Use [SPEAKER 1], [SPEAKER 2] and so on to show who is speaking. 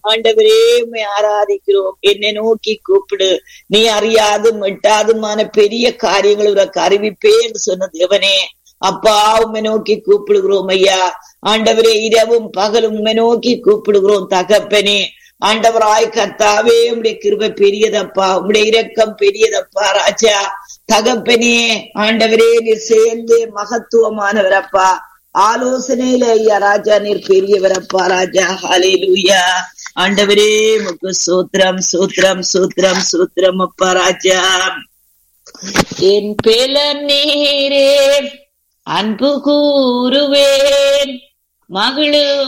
[SPEAKER 1] ஆண்டவரே உம்மை ஆராதிக்கிறோம் என்னை நோக்கி கூப்பிடு நீ அறியாதும் எட்டாதுமான பெரிய காரியங்கள் உனக்கு அறிவிப்பேன் சொன்ன தேவனே அப்பா உம்மை நோக்கி கூப்பிடுகிறோம் ஐயா ஆண்டவரே இரவும் பகலும் உம்மை நோக்கி கூப்பிடுகிறோம் தகப்பனே ஆண்டவராய் கர்த்தாவே உம்முடைய கிருபை பெரியதப்பா உம்முடைய இரக்கம் பெரியதப்பா ராஜா தகப்பனே ஆண்டவரே நீர் சேர்ந்து மகத்துவமானவரப்பா ஆலோசனையில ஐயா ராஜா நீர் பெரியவரப்பா ராஜா ஹalleluya ஆண்டவரே முக்கு சூத்திரம் சூத்திரம் சூத்திரம் சூத்திரம் அப்பா ராஜா என் பேல நீரே அன்பு கூறுவேன் மகளு